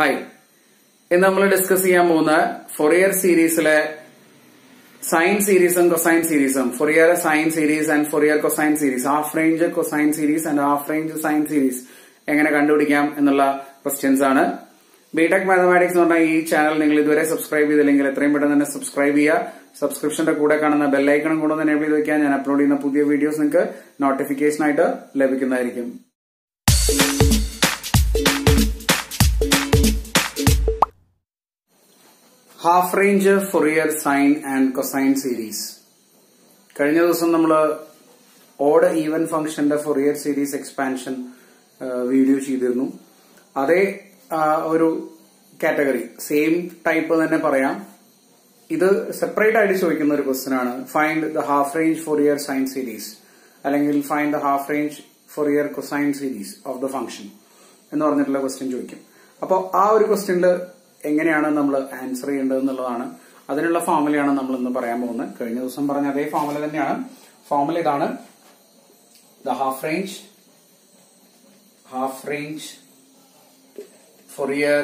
Hi ഇന്ന് നമ്മൾ discuss ചെയ്യാൻ പോകുന്ന ഫൊറിയർ സീരീസിലെ സൈൻ സീരീസും കൊസൈൻ സീരീസും Fourier sine series and Fourier cosine series half range cosine series and half range sine series എങ്ങനെ കണ്ടുപിടിക്കാം എന്നുള്ള ക്വസ്റ്റ്യൻസ് ആണ് ബിടെക് മാത്തമാറ്റിക്സ് എന്ന് പറഞ്ഞാൽ ഈ ചാനൽ നിങ്ങൾ ഇതുവരെ സബ്സ്ക്രൈബ് ചെയ്തില്ലെങ്കിൽ എത്രയും പെട്ടെന്ന് തന്നെ സബ്സ്ക്രൈബ് ചെയ്യുക സബ്സ്ക്രിപ്ഷന്റെ കൂടെ കാണുന്ന ബെല്ലൈക്കണം കൂടെ ഒന്ന് എനേബിൾ ചെയ്ത് വെക്കാൻ ഞാൻ അപ്ലോഡ് ചെയ്യുന്ന പുതിയ വീഡിയോസ് നിങ്ങൾക്ക് നോട്ടിഫിക്കേഷൻ ആയിട്ട് ലഭിക്കുന്നതായിരിക്കും half range Fourier sine and cosine series കഴിഞ്ഞ ദിവസം നമ്മൾ ഓഡ് ഈവൻ ഫംഗ്ഷന്റെ ഫൊറിയർ സീരീസ് എക്സ്പാൻഷൻ വീഡിയോ ചെയ്തിരുന്നു അതേ ആ, ഒരു കാറ്റഗറി സെയിം ടൈപ്പ് തന്നെ പറയാം ഇത് സെപ്പറേറ്റ് ആയിട്ട് ചോദിക്കുന്ന ഒരു ക്വസ്റ്റ്യൻ ആണ് find the half range Fourier sine series അല്ലെങ്കിൽ find the half range Fourier cosine series of the function എന്ന് പറഞ്ഞിട്ടുള്ള ക്വസ്റ്റ്യൻ ചോദിക്കും അപ്പോൾ ആ ഒരു ക്വസ്റ്റ്യനിൽ എങ്ങനെയാണ് നമ്മൾ ആൻസർ ചെയ്യേണ്ടത് എന്നുള്ളതാണ് അതിനുള്ള ഫോർമുലയാണ് നമ്മൾ ഇന്ന് പറയാൻ പോകുന്നത് കഴിഞ്ഞ ദിവസം പറഞ്ഞ അതേ ഫോർമുല തന്നെയാണ് ഫോർമുല ഇതാണ് the half range half range Fourier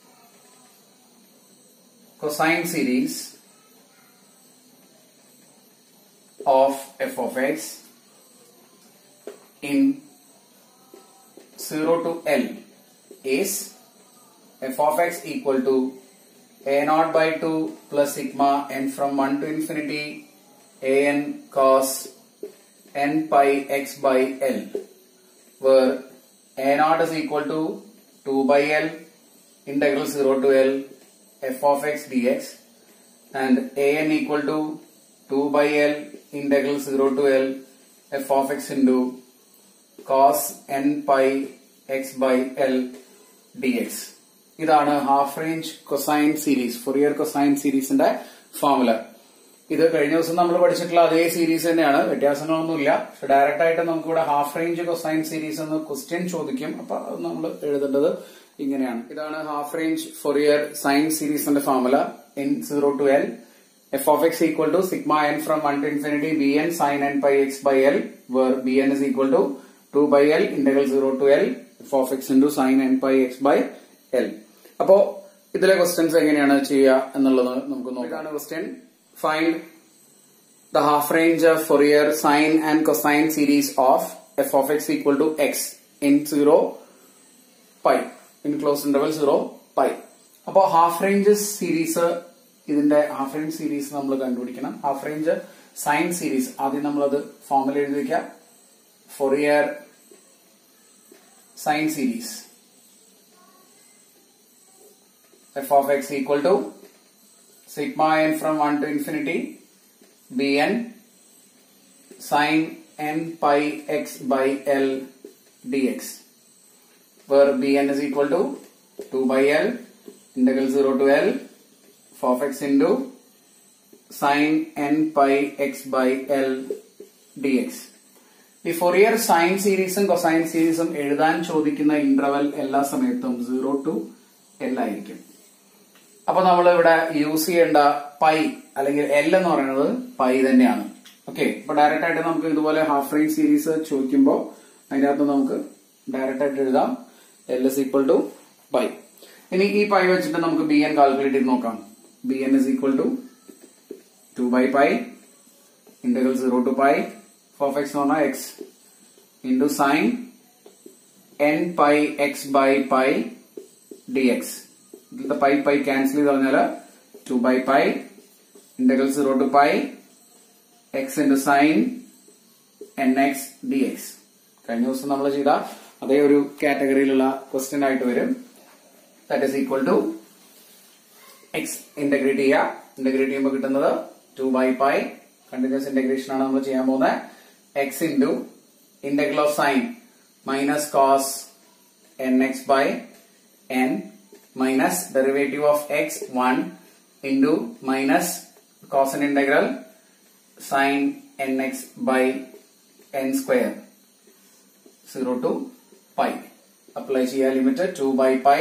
cosine series of f of x in 0 to L is f of x equal to a naught by 2 plus sigma n from 1 to infinity a n cos n pi x by L where a naught is equal to 2 by L integral 0 to L f of x dx and a n equal to 2 by L integral 0 to L f of x into cos n pi x by L dx ഇതാണ് half range cosine series Fourier cosine സീരീസിന്റെ formula ഇത് കഴിഞ്ഞ ദിവസം നമ്മൾ പഠിച്ചിട്ടുള്ള അതേ series തന്നെയാണ് വ്യത്യാസങ്ങളൊന്നുമില്ല പക്ഷെ ഡയറക്റ്റ് ആയിട്ട് നമുക്ക് ഇവിടെ ഹാഫ് റേഞ്ച് കൊസൈൻ സീരീസ് എന്ന് ക്വസ്റ്റ്യൻ ചോദിക്കും അപ്പൊ അത് നമ്മൾ എഴുതേണ്ടത് ഇങ്ങനെയാണ് ഇതാണ് ഹാഫ് റേഞ്ച് ഫൊറിയർ സൈൻ സീരീസിന്റെ formula in zero to L f of x equal to sigma n from one to infinity b n sine n by x by L where b n is equal to two by L integral zero to L f of x into sine n by x by L അപ്പോ ഇതിലെ questions എങ്ങനെയാണ് ചെയ്യുക എന്നുള്ളത് നമുക്ക് നോക്കാം ഇതാണ് question find the half range of Fourier sine and cosine series of f of x equal to x in 0 pi in closed interval 0 pi അപ്പോ half range series ഇതിന്റെ ഹാഫ് റേഞ്ച് സീരീസ് നമ്മൾ കണ്ടുപിടിക്കണം ഹാഫ് റേഞ്ച് സൈൻ സീരീസ് ആദ്യം നമ്മളത് ഫോമിൽ എഴുതി വെക്കാം Fourier sine series f of x equal to sigma n from one to infinity bn sin n pi x by l dx where bn is equal to 2 by l integral 0 to l f of x into sin n pi x by l dx ഈ Fourier sine സീരീസും cosine സീരീസും എഴുതാൻ ചോദിക്കുന്ന interval എല്ലാ സമയത്തും zero to L ആയിരിക്കും അപ്പൊ നമ്മൾ ഇവിടെ യൂസ് ചെയ്യേണ്ട പൈ അല്ലെങ്കിൽ എൽ എന്ന് പറയുന്നത് പൈ തന്നെയാണ് ഓക്കെ അപ്പൊ ഡയറക്റ്റ് ആയിട്ട് നമുക്ക് ഇതുപോലെ ഹാഫ് റേഞ്ച് സീരീസ് ചോദിക്കുമ്പോൾ അതിനകത്ത് നമുക്ക് ഡയറക്റ്റ് ആയിട്ട് എഴുതാം L is equal to pi ഇനി ഈ പൈ വെച്ചിട്ട് നമുക്ക് ബി എൻ കാൽക്കുലേറ്റ് ചെയ്ത് നോക്കാം b n is equal to two by pi integral zero to pi of x എന്ന് പറഞ്ഞാൽ x into sine n pi x by pi d x ഇതിലത്തെ pi pi cancel ചെയ്ത് പറഞ്ഞാൽ two by pi integral zero to pi x into sine n x d x കഴിഞ്ഞ ദിവസം നമ്മൾ ചെയ്ത അതേ ഒരു കാറ്റഗറിയിലുള്ള ക്വസ്റ്റ്യൻ ആയിട്ട് വരും that is equal to x integrate ചെയ്യുക ഇന്റഗ്രേറ്റ് ചെയ്യുമ്പോൾ കിട്ടുന്നത് two by pi continuous integration ആണ് നമ്മൾ ചെയ്യാൻ പോകുന്നത് x into integral of sine minus cos n x by n minus derivative of x 1 into minus cosine integral sin nx by n square 0 to pi. Apply ചെയ്യാൻ limit 2 by pi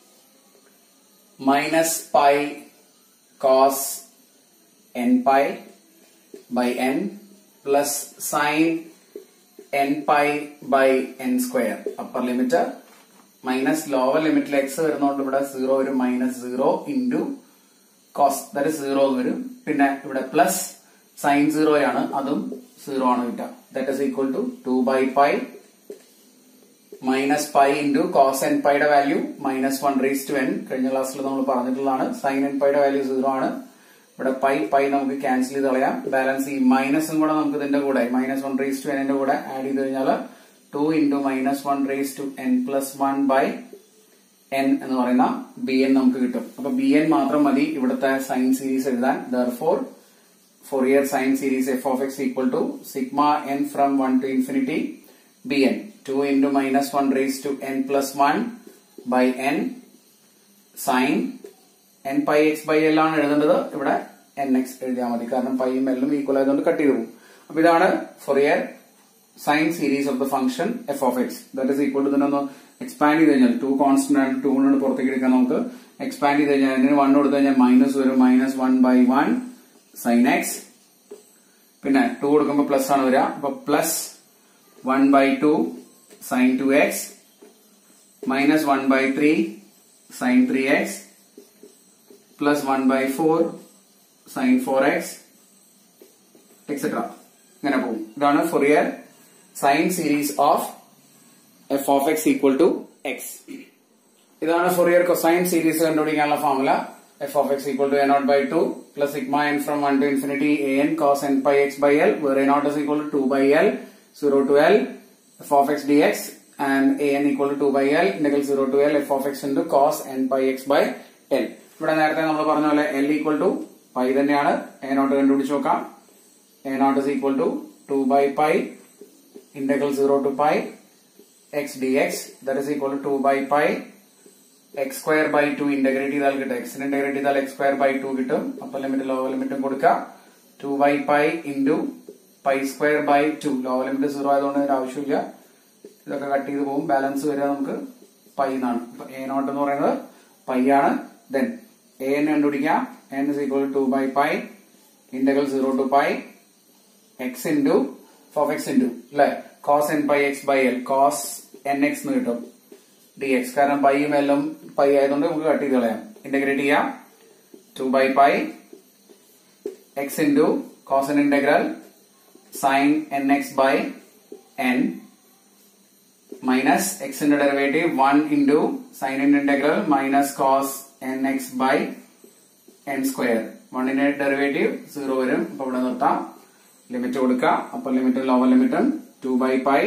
minus pi cos n pi by n plus sin n pi by n square. Upper limit minus lower ലിമിറ്റിൽ x വരുന്നതുകൊണ്ട് ഇവിടെ zero വരും minus zero into cos that zero വരും പിന്നെ ഇവിടെ plus sine zero ആണ് അതും zero ആണ് കിട്ടുക that is equal to two by pi minus pi into cos n പൈയുടെ value minus one raise to n കഴിഞ്ഞ ക്ലാസ്സിൽ നമ്മൾ പറഞ്ഞിട്ടുള്ളതാണ് സൈൻ എൻ പൈയുടെ വാല്യൂ സീറോ ആണ് ഇവിടെ പൈ പൈ നമുക്ക് ക്യാൻസൽ ചെയ്ത് കളയാം ബാലൻസ് ഈ മൈനസും കൂടെ നമുക്ക് ഇതിന്റെ കൂടെ മൈനസ് വൺ റേസ് ടു എന്നിന്റെ കൂടെ ആഡ് ചെയ്ത് കഴിഞ്ഞാൽ two into minus one raise to n plus one by n എന്ന് പറയുന്ന ബി എൻ നമുക്ക് കിട്ടും അപ്പൊ ബി എൻ മാത്രം മതി ഇവിടുത്തെ സൈൻ സീരീസ് എഴുതാൻ therefore Fourier sine series f of x equal to sigma n from 1 to infinity bn 2 into minus 1 raised to n plus 1 by n sine n pi x by l ആണ് എഴുതേണ്ടത് ഇവിടെ N X എഴുതിയാൽ മതി കാരണം പൈയും എല്ലും equal ആയതുകൊണ്ട് cut ചെയ്തു പോകും അപ്പൊ ഇതാണ് Fourier sine series of the function f of x that is equal to ഇതിനൊന്ന് എക്സ്പാൻഡ് ചെയ്ത് കഴിഞ്ഞാൽ ടു കോൺസ്റ്റന്റ് ആണ് ടു കൊണ്ട് പുറത്തേക്ക് എടുക്കാൻ നമുക്ക് എക്സ്പാൻഡ് ചെയ്ത് കഴിഞ്ഞാൽ അതിന് വൺ കൊടുത്തു കഴിഞ്ഞാൽ മൈനസ് വരും minus one by one sine x പിന്നെ ടു കൊടുക്കുമ്പോൾ പ്ലസ് ആണ് വരിക അപ്പൊ plus one by two sine two x minus one by three sine three x plus one by four sine four x etcetera ഇങ്ങനെ പോകും ഇതാണ് Fourier sine series of f of x equal to x ഇതാണ് Fourier cosine series കണ്ടുപിടിക്കാനുള്ള formula f of x equal to a naught by two plus sigma n from one to infinity a n cos n pi x by L where a naught is equal to two by L zero to L f of x d x and a n equal to two by L integral zero to L f of x into cos n pi x by L ഇവിടെ നേരത്തെ നമ്മൾ പറഞ്ഞ പോലെ L equal to pi തന്നെയാണ് a naught കണ്ടുപിടിച്ച് നോക്കാം a naught is equal to two by pi integral zero to pi x d x that is equal to two by pi x square by two integrate ചെയ്താൽ കിട്ടും എക്സിന് integrate ചെയ്താൽ X square by to കിട്ടും അപ്പൊ limit lower ലിമിറ്റും കൊടുക്കാം two by pi into pi square by two lower limit zero ആയതുകൊണ്ട് അതിന്റെ ആവശ്യമില്ല ഇതൊക്കെ കട്ട് ചെയ്ത് പോകും ബാലൻസ് വരിക നമുക്ക് പൈ എന്നാണ് അപ്പൊ എ നോട്ട് എന്ന് പറയുന്നത് പൈ ആണ് ദെൻ എ എന്ന് കണ്ടുപിടിക്കാം n is equal to by pi integral zero to pi x into ഫോഫ് എക്സ് ഇൻറ്റു അല്ലെ cos n pi x by L cos n x എന്ന് കിട്ടും ഡി എക്സ് കാരണം പൈയും എല്ലും പൈ ആയതുകൊണ്ട് നമുക്ക് കട്ട് ചെയ്ത് കളയാം ഇന്റഗ്രേറ്റ് ചെയ്യാം two by pi x into cos n integral sine n x by n minus എക്സിന്റെ derivative one into sine integral minus cos n x by n square വണ്ണിന്റെ ഡെറിവേറ്റീവ് സീറോ വരും അപ്പൊ ഇവിടെ നിർത്താം ലിമിറ്റ് കൊടുക്കാം അപ്പൊ ലിമിറ്റ് ലോവർ ലിമിറ്റും two by pi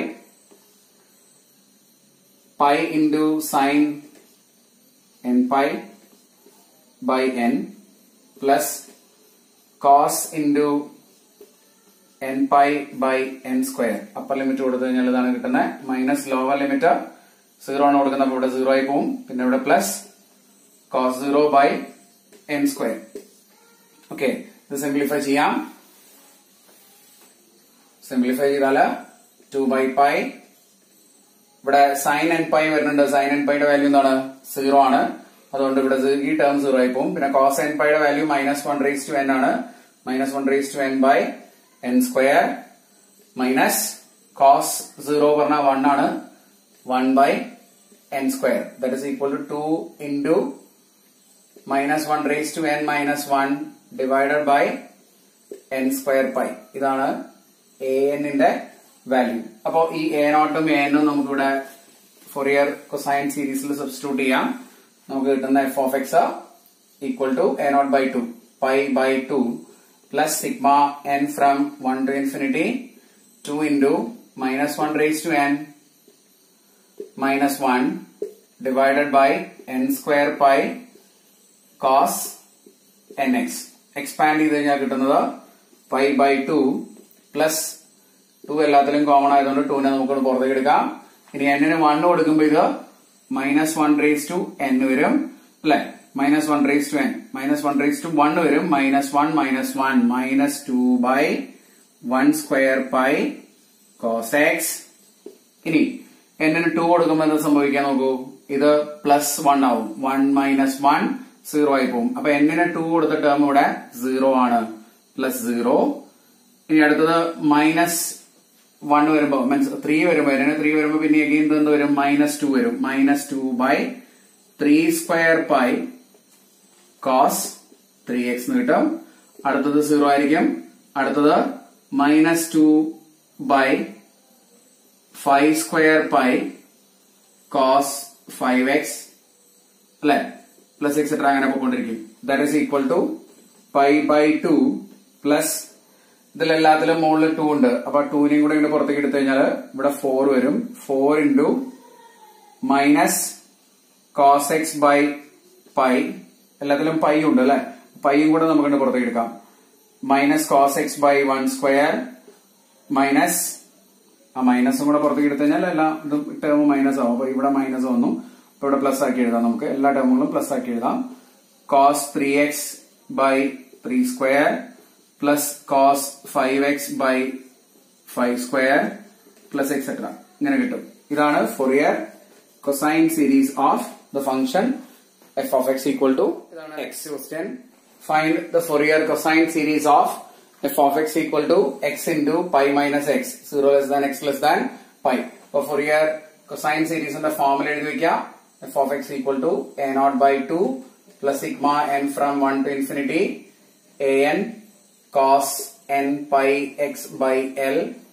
pi into sine n pi by n plus cos into n pi by n square upper limit കൊടുത്തു കഴിഞ്ഞാൽ ഇതാണ് കിട്ടുന്നത് മൈനസ് ലോവർ ലിമിറ്റ് സീറോ ആണ് കൊടുക്കുന്നത് ഇവിടെ സീറോ ആയി പോവും പിന്നെ ഇവിടെ plus cos zero by n square okay ഇത് സിംപ്ലിഫൈ ചെയ്യാം സിംപ്ലിഫൈ ചെയ്താല് ടു ബൈ പൈ ഇവിടെ സൈൻ എൻ പൈ വരുന്നുണ്ട് സൈൻ എൻ പൈയുടെ വാല്യൂ എന്താണ് സീറോ ആണ് അതുകൊണ്ട് ഇവിടെ ഈ ടേം സീറോ ആയി പോകും പിന്നെ കോസ് എൻ പൈയുടെ value minus one raise to n ആണ് minus one raise to n by n square minus cos zero പറഞ്ഞ വൺ ആണ് one by n square that is equal to two into minus one raise to n minus one divided by n square pi ഇതാണ് a എന്നിന്റെ value അപ്പോ ഈ A നോട്ടും A എന്നും നമുക്കിവിടെ Fourier cosine സീരീസിൽ substitute ചെയ്യാം നമുക്ക് കിട്ടുന്ന f of x equal to a naught by two pi by two plus sigma n from one to infinity two into minus one raise to n minus one divided by n square pi cos n x expand ചെയ്ത് കഴിഞ്ഞാൽ കിട്ടുന്നത് pi by two plus two എല്ലാത്തിലും common ആയതുകൊണ്ട് ടൂനെ നമുക്ക് പുറത്തേക്ക് എടുക്കാം ഇനി എന്നിന് വൺ കൊടുക്കുമ്പോൾ ഇത് minus one raise to n വരും അല്ലെ minus one raise to n minus one raise to one വരും minus one minus one minus two by one square pi cos x ഇനി എന്നിന് ടു കൊടുക്കുമ്പോൾ എന്താ സംഭവിക്കാൻ നോക്കൂ ഇത് പ്ലസ് വൺ ആവും വൺ മൈനസ് വൺ സീറോ ആയി പോകും അപ്പൊ എന്നിന് ടു കൊടുത്ത ടേം ഇവിടെ സീറോ ആണ് പ്ലസ് സീറോ ഇനി അടുത്തത് മൈനസ് വൺ വരുമ്പോ മീൻസ് ത്രീ വരുമ്പോ ത്രീ വരുമ്പോ പിന്നെ അഗെയിൻ എന്ത് വരും മൈനസ് ടു വരും minus two by three square pi cos three x എന്ന് കിട്ടും അടുത്തത് സീറോ ആയിരിക്കും അടുത്തത് minus two by five square pi cos five x അല്ലെ പ്ലസ് എക്സെട്ര അങ്ങനെ പോയിക്കൊണ്ടിരിക്കും that is equal to pi by two plus ഇതിലെല്ലാത്തിലും മുകളിൽ ടു ഉണ്ട് അപ്പൊ ടൂനെയും കൂടെ ഇങ്ങോട്ട് പുറത്തേക്ക് എടുത്തു കഴിഞ്ഞാൽ ഇവിടെ ഫോർ വരും four into minus cos x by pi എല്ലാത്തിലും പൈ ഉണ്ട് അല്ലെ പൈയും കൂടെ നമുക്ക് ഇങ്ങോട്ട് പുറത്തേക്ക് എടുക്കാം minus cos x by one square minus ആ മൈനസും കൂടെ പുറത്തേക്ക് എടുത്തു കഴിഞ്ഞാൽ എല്ലാ ഇതും ടേമും മൈനസ് ആവും അപ്പൊ ഇവിടെ മൈനസ് വന്നു അപ്പൊ ഇവിടെ പ്ലസ് ആക്കി എഴുതാം നമുക്ക് എല്ലാ ടേമുകളും പ്ലസ് ആക്കി എഴുതാം cos three x by three square plus cos five x by five square plus etcetera ഇങ്ങനെ കിട്ടും ഇതാണ് Fourier cosine series of the function f of x equal to ഇതാണ് x question find the Fourier cosine series of f of x equal to x into pi minus x zero less than x less than pi അപ്പൊ Fourier cosine സീരീസിന്റെ ഫോമിൽ എഴുതി വെക്കാം f of x equal to a naught by two plus sigma n from one to infinity a n cos n pi x by L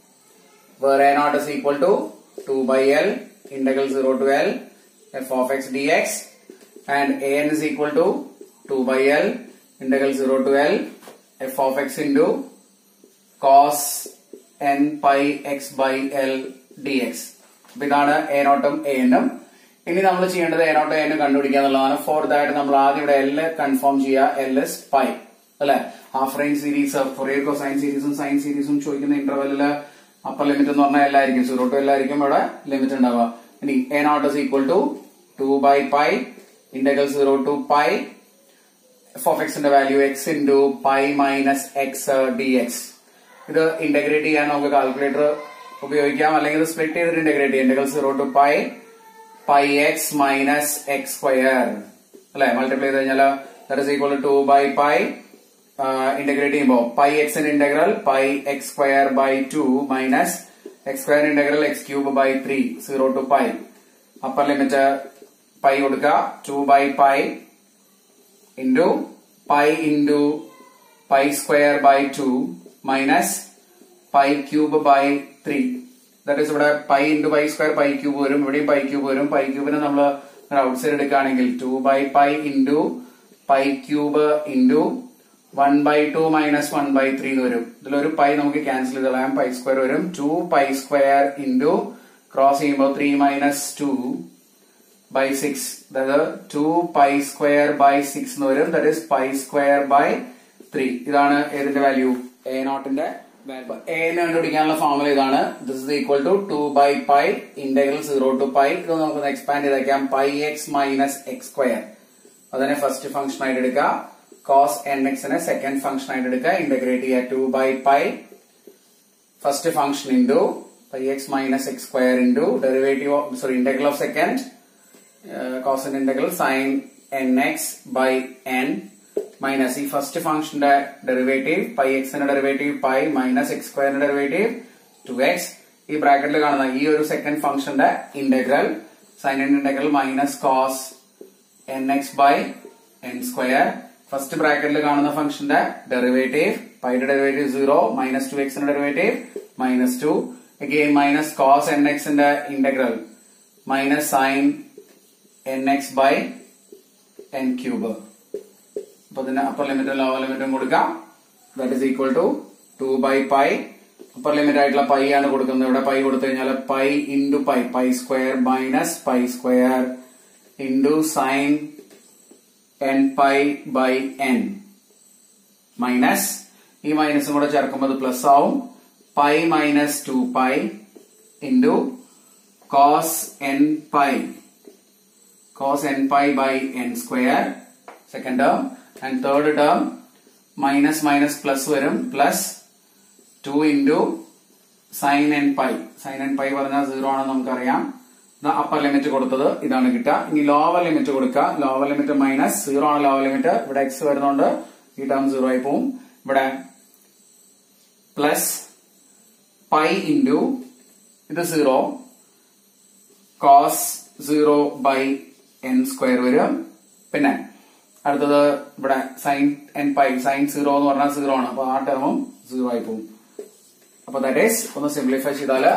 where a naught is equal to 2 by L integral 0 to L f of x dx and a n is equal to 2 by L integral 0 to L f of x into cos n pi x by L dx അപ്പൊ ഇതാണ് A നോട്ടും A എന്നും ഇനി നമ്മൾ ചെയ്യേണ്ടത് A നോട്ടും എന്നും കണ്ടുപിടിക്കുക എന്നുള്ളതാണ് for that നമ്മൾ ആദ്യം ഇവിടെ എൽ കൺഫേം ചെയ്യുക എൽ എസ് പൈ അല്ലെ half range series Fourier cosine സീരീസും സൈൻ സീരീസും ചോദിക്കുന്ന ഇന്റർവെല്ലില് അപ്പർ ലിമിറ്റ് എന്ന് പറഞ്ഞാൽ എല്ലായിരിക്കും സീറോ ടു എല്ലായിരിക്കും ഇവിടെ ലിമിറ്റ് ഉണ്ടാവുക ഇനി a naught is equal to two by pi integral zero to pi f of എക്സിന്റെ value x into pi minus x d x ഇത് ഇന്റഗ്രേറ്റ് ചെയ്യാൻ നമുക്ക് കാൽക്കുലേറ്റർ ഉപയോഗിക്കാം അല്ലെങ്കിൽ ഇത് സ്പ്ലിറ്റ് ചെയ്തിട്ട് ഇന്റഗ്രേറ്റ് ചെയ്യാം integral zero to pi pi x minus x square അല്ലെ മൾട്ടിപ്ലൈ ചെയ്ത് കഴിഞ്ഞാൽ that is equal to by pi integrate ചെയ്യുമ്പോൾ പൈ എക്സിന്റെ integral pi x square by two minus x square integral x cube by three zero to pi upper limit pi കൊടുക്കുക two by pi into pi into pi square by two minus pi cube by three that is ഇവിടെ pi into pi square pi cube വരും ഇവിടെയും pi cube വരും pi ക്യൂബിനെ നമ്മൾ outside എടുക്കുകയാണെങ്കിൽ two by pi into pi cube into one by two minus one by three എന്ന് വരും ഇതിലൊരു പൈ നമുക്ക് ക്യാൻസൽ ചെയ്ത് കളയാം പൈ സ്ക്വയർ വരും two pi square into cross ചെയ്യുമ്പോൾ three minus two by six അതായത് two pi square by six എന്ന് വരും that is pi square by three ഇതാണ് ഏതിന്റെ വാല്യൂ എ നോട്ടിന്റെ എ കണ്ടുപിടിക്കാനുള്ള ഫോർമുല ഇതാണ് this is equal to two by pi integral zero to pi ഇത് നമുക്ക് എക്സ്പാൻഡ് ചെയ്തേക്കാം pi x minus x square അതിനെ ഫസ്റ്റ് ഫംഗ്ഷൻ ആയിട്ട് എടുക്കുക കോസ് എൻ എക്സിനെ സെക്കൻഡ് ഫംഗ്ഷൻ ആയിട്ട് എടുക്കുക ഇന്റഗ്രേറ്റ് ചെയ്യുക two by pi first function into pi x minus x square into derivative sorry integral of second കോസിന്റെ integral sine n x by n minus ഈ first ഫംഗ്ഷന്റെ derivative pi എക്സിന്റെ derivative pi minus X സ്ക്വയറിന്റെ derivative two x ഈ ബ്രാക്കറ്റിൽ കാണുന്ന ഈ ഒരു സെക്കൻഡ് ഫംഗ്ഷന്റെ integral sine n integral minus cos n x by n square first ബ്രാക്കറ്റിൽ കാണുന്ന ഫംഗ്ഷന്റെ ഡെറിവേറ്റീവ് പൈയുടെ ഡെറിവേറ്റീവ് സീറോ മൈനസ് ടു എക്സിന്റെ derivative minus two again minus cos n എക്സിന്റെ integral minus sine n x by n cube അപ്പൊ ഇതിന് upper ലിമിറ്റും lower ലിമിറ്റും കൊടുക്കാം that is equal to two by pi upper limit ആയിട്ടുള്ള pi ആണ് കൊടുക്കുന്നത് ഇവിടെ പൈ കൊടുത്തു കഴിഞ്ഞാൽ pi into pi pi square minus pi square into sine n pi by n minus ഈ മൈനസും കൂടെ ചേർക്കുമ്പോൾ അത് പ്ലസ് ആവും pi minus two pi into cos n pi cos n pi by n square second term and third term minus minus plus വരും plus 2 into sin n pi sin n pi പറഞ്ഞാൽ zero ആണെന്ന് നമുക്കറിയാം upper limit കൊടുത്തത് ഇതാണ് കിട്ടുക ഇനി lower limit കൊടുക്കുക lower limit minus zero ആണ് ലോവർ ലിമിറ്റ് ഇവിടെ എക്സ് വരുന്നതുകൊണ്ട് ഈ ടേം സീറോ ആയി പോവും ഇവിടെ പ്ലസ് പൈ ഇൻറ്റു ഇത് zero cos zero by n square വരും പിന്നെ അടുത്തത് ഇവിടെ sine n pi sine zero എന്ന് പറഞ്ഞാൽ സീറോ ആണ് അപ്പൊ ആ ടേമും സീറോ ആയി പോകും അപ്പൊ ദാറ്റ് ഈസ് ഒന്ന് സിംപ്ലിഫൈ ചെയ്താല്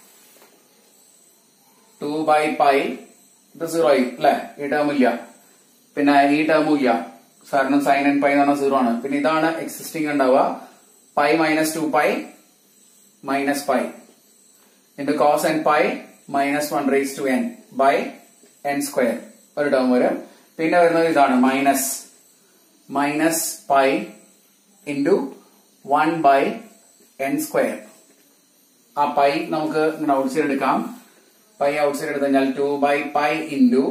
ടു ബൈ പൈ ഇത് സീറോ ആയി അല്ലെ ഈ ടേം ഇല്ല പിന്നെ ഈ ടേമും ഇല്ല കാരണം സൈൻ എൻ പൈ എന്ന് പറഞ്ഞാൽ സീറോ ആണ് പിന്നെ ഇതാണ് എക്സിസ്റ്റിംഗ് ഉണ്ടാവുക pi minus two pi minus pi into cos n pi minus one raise to n by n square ഒരു ടേം വരും പിന്നെ വരുന്നത് ഇതാണ് minus minus pi into one by n square ആ പൈ നമുക്ക് ഇങ്ങനെ ഔട്ട് സൈഡ് എടുക്കാം പൈ ഔട്ട് സൈഡ് എടുത്തു കഴിഞ്ഞാൽ two by pi into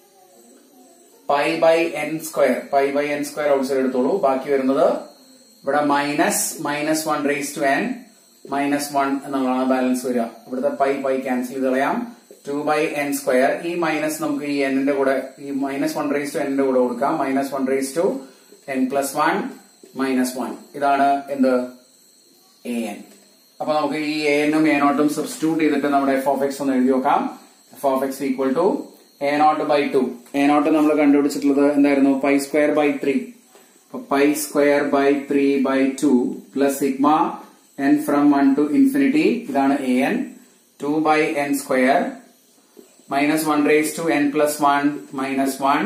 pi by n square pi by n square outside എടുത്തോളൂ ബാക്കി വരുന്നത് ഇവിടെ minus minus one raise to n minus one എന്നുള്ളതാണ് ബാലൻസ് വരിക ഇവിടുത്തെ പൈ പൈ ക്യാൻസൽ ചെയ്ത് കളയാം ടു ബൈ എൻ സ്ക്വയർ ഈ മൈനസ് നമുക്ക് ഈ എന്നിന്റെ കൂടെ ഈ മൈനസ് വൺ റേസ് ടു എന്നിന്റെ കൂടെ കൊടുക്കാം minus one raise to n plus one minus one ഇതാണ് എന്ത് എ എൻ അപ്പൊ നമുക്ക് ഈ എ എനും എ നോട്ടും സബ്സ്റ്റിറ്റ്യൂട്ട് ചെയ്തിട്ട് നമ്മുടെ എഫ് ഓഫ് എക്സ് ഒന്ന് എഴുതി നോക്കാം f of x equal to a naught by two a naught നമ്മൾ കണ്ടുപിടിച്ചിട്ടുള്ളത് എന്തായിരുന്നു pi square by three pi square by three by two plus sigma n from one to infinity ഇതാണ് a n two by n square minus one raise to n plus one minus one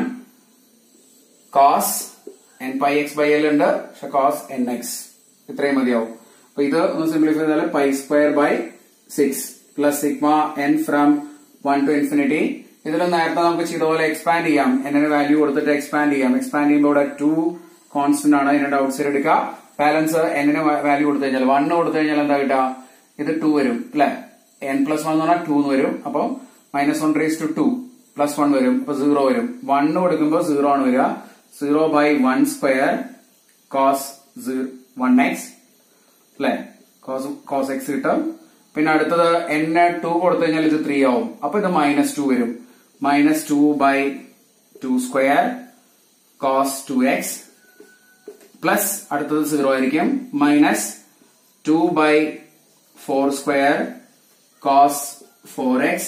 cos n pi x by l ഉണ്ട് പക്ഷെ cos n X ഇത്രയും മതിയാവും അപ്പൊ ഇത് ഒന്ന് simplify ചെയ്താൽ pi square by six plus sigma n from one to infinity ഇതിൽ നേരത്തെ നമുക്ക് ചെയ്ത പോലെ എക്സ്പാൻഡ് ചെയ്യാം എന്നിന് വാല്യൂ കൊടുത്തിട്ട് എക്സ്പാൻഡ് ചെയ്യാം എക്സ്പാൻഡ് ചെയ്യുമ്പോൾ ഇവിടെ ടു കോൺസ്റ്റന്റ് ആണ് ഇതിന്റെ ഔട്ട് സൈഡ് എടുക്കുക ബാലൻസ് എന്നിന് വാല്യൂ കൊടുത്തു കഴിഞ്ഞാൽ വണ്ണ് കൊടുത്തു കഴിഞ്ഞാൽ എന്താ കിട്ടുക ഇത് ടു വരും അല്ലെ എൻ പ്ലസ് വൺ എന്ന് പറഞ്ഞാൽ ടു എന്ന് വരും അപ്പൊ minus one raise to two plus one വരും അപ്പൊ സീറോ വരും വണ്ണ് കൊടുക്കുമ്പോൾ സീറോ ആണ് വരിക zero by one square cos one x അല്ലെ കോസ് കോസ് എക്സ് കിട്ടും പിന്നെ അടുത്തത് എൻ ടു കൊടുത്തു കഴിഞ്ഞാൽ ഇത് ത്രീ ആവും അപ്പൊ ഇത് മൈനസ് ടു വരും minus two by two square cos two x plus അടുത്തത് സീറോ ആയിരിക്കും minus two by four square cos four x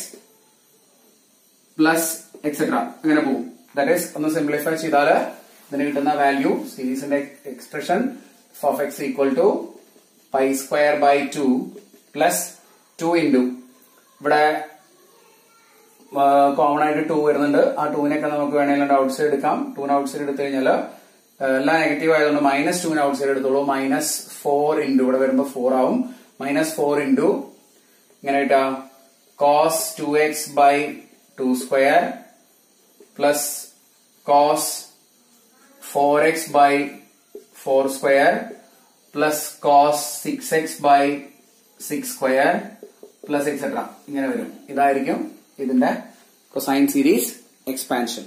plus etcetera അങ്ങനെ പോകും ദാറ്റ് ഈസ് ഒന്ന് സിംപ്ലിഫൈ ചെയ്താൽ ഇതിന് കിട്ടുന്ന വാല്യൂ സീരീസിന്റെ expression of x equal to pi square by two plus two into ഇവിടെ കോമൺ ആയിട്ട് ടു വരുന്നുണ്ട് ആ ടൂവിനൊക്കെ നമുക്ക് വേണമെങ്കിൽ ഔട്ട് സൈഡ് എടുക്കാം ടൂവിന് ഔട്ട് സൈഡ് എടുത്തു കഴിഞ്ഞാൽ എല്ലാം നെഗറ്റീവ് ആയതുകൊണ്ട് മൈനസ് ടുവിന് ഔട്ട് സൈഡ് എടുത്തോളൂ മൈനസ് ഫോർ ഇൻറ്റു ഇവിടെ വരുമ്പോൾ ഫോർ ആവും മൈനസ് ഫോർ ഇൻറ്റു ഇങ്ങനെ കിട്ടാ cos two x by two square plus cos four x by four square plus cos six x by six square plus etcetera ഇങ്ങനെ വരും ഇതായിരിക്കും ഇതിന്റെ കൊസൈൻ സീരീസ് എക്സ്പാൻഷൻ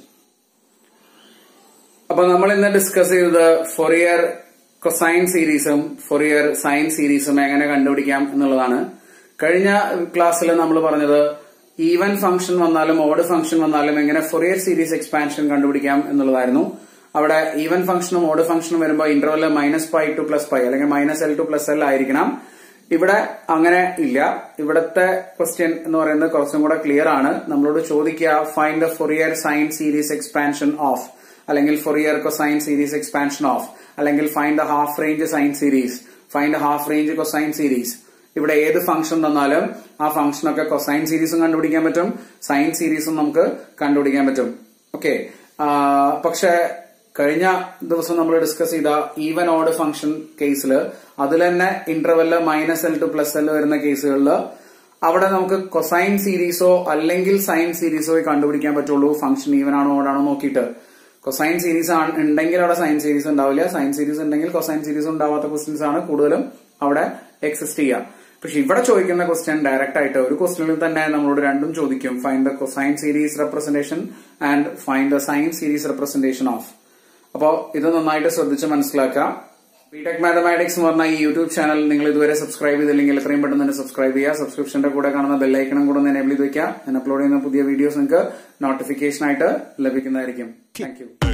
അപ്പൊ നമ്മൾ ഇന്ന് ഡിസ്കസ് ചെയ്തത് ഫൊറിയർ കൊസൈൻ സീരീസും ഫൊറിയർ സൈൻ സീരീസും എങ്ങനെ കണ്ടുപിടിക്കാം എന്നുള്ളതാണ് കഴിഞ്ഞ ക്ലാസ്സിൽ നമ്മൾ പറഞ്ഞത് ഈവൻ ഫംഗ്ഷൻ വന്നാലും ഓഡ് ഫംഗ്ഷൻ വന്നാലും എങ്ങനെ ഫൊറിയർ സീരീസ് എക്സ്പാൻഷൻ കണ്ടുപിടിക്കാം എന്നുള്ളതായിരുന്നു അവിടെ ഈവൻ ഫംഗ്ഷനും ഓഡ് ഫംഗ്ഷനും വരുമ്പോൾ interval minus pi to plus pi അല്ലെങ്കിൽ minus l to plus l ആയിരിക്കണം ഇവിടെ അങ്ങനെ ഇല്ല ഇവിടത്തെ ക്വസ്റ്റ്യൻ എന്ന് പറയുന്നത് കുറച്ചും കൂടെ ക്ലിയർ ആണ് നമ്മളോട് ചോദിക്കുക find the Fourier sine series expansion of അല്ലെങ്കിൽ Fourier cosine series expansion of അല്ലെങ്കിൽ find the half range sine series find the half range cosine series ഇവിടെ ഏത് ഫംഗ്ഷൻ തന്നാലും ആ ഫംഗ്ഷനൊക്കെ കൊസൈൻ സീരീസും കണ്ടുപിടിക്കാൻ പറ്റും സൈൻ സീരീസും നമുക്ക് കണ്ടുപിടിക്കാൻ പറ്റും ഓക്കെ പക്ഷെ കഴിഞ്ഞ ദിവസം നമ്മൾ ഡിസ്കസ് ചെയ്ത ഈവൻ ഓഡ് ഫംഗ്ഷൻ കേസിൽ അതിൽ തന്നെ interval minus l to plus l വരുന്ന കേസുകളിൽ അവിടെ നമുക്ക് കൊസൈൻ സീരീസോ അല്ലെങ്കിൽ സൈൻ സീരീസോ കണ്ടുപിടിക്കാൻ പറ്റുള്ളൂ ഫംഗ്ഷൻ ഈവൻ ആണോ ഓടാണോ നോക്കിയിട്ട് കൊസൈൻ സീരീസ് ആണ് ഉണ്ടെങ്കിൽ അവിടെ സൈൻ സീരീസ് ഉണ്ടാവില്ല സൈൻ സീരീസ് ഉണ്ടെങ്കിൽ കൊസൈൻ സീരീസ് ഉണ്ടാവാത്ത ക്വസ്റ്റ്യൻസ് ആണ് കൂടുതലും അവിടെ എക്സിസ്റ്റ് ചെയ്യുക പക്ഷെ ഇവിടെ ചോദിക്കുന്ന ക്വസ്റ്റ്യൻ ഡയറക്റ്റ് ആയിട്ട് ഒരു ക്വസ്റ്റ്യനിൽ തന്നെ നമ്മളോട് രണ്ടും ചോദിക്കും find the cosine series representation and find the sine series representation of അപ്പോൾ ഇത് നന്നായിട്ട് ശ്രദ്ധിച്ച് മനസ്സിലാക്കുക ബിടെക് മാത്തമാറ്റിക്സ് എന്ന് പറഞ്ഞ ഈ യൂട്യൂബ് ചാനൽ നിങ്ങൾ ഇതുവരെ സബ്സ്ക്രൈബ് ചെയ്തില്ലെങ്കിൽ എത്രയും പെട്ടെന്ന് തന്നെ സബ്സ്ക്രൈബ് ചെയ്യുക സബ്സ്ക്രിപ്ഷന്റെ കൂടെ കാണുന്ന ബെല്ലൈക്കണം കൂടെ ഒന്ന് എനേബിൾ ചെയ്ത് വെക്കുക ഞാൻ അപ്ലോഡ് ചെയ്യുന്ന പുതിയ വീഡിയോസ് നിങ്ങൾക്ക് നോട്ടിഫിക്കേഷൻ ആയിട്ട് ലഭിക്കുന്നതായിരിക്കും താങ്ക് യു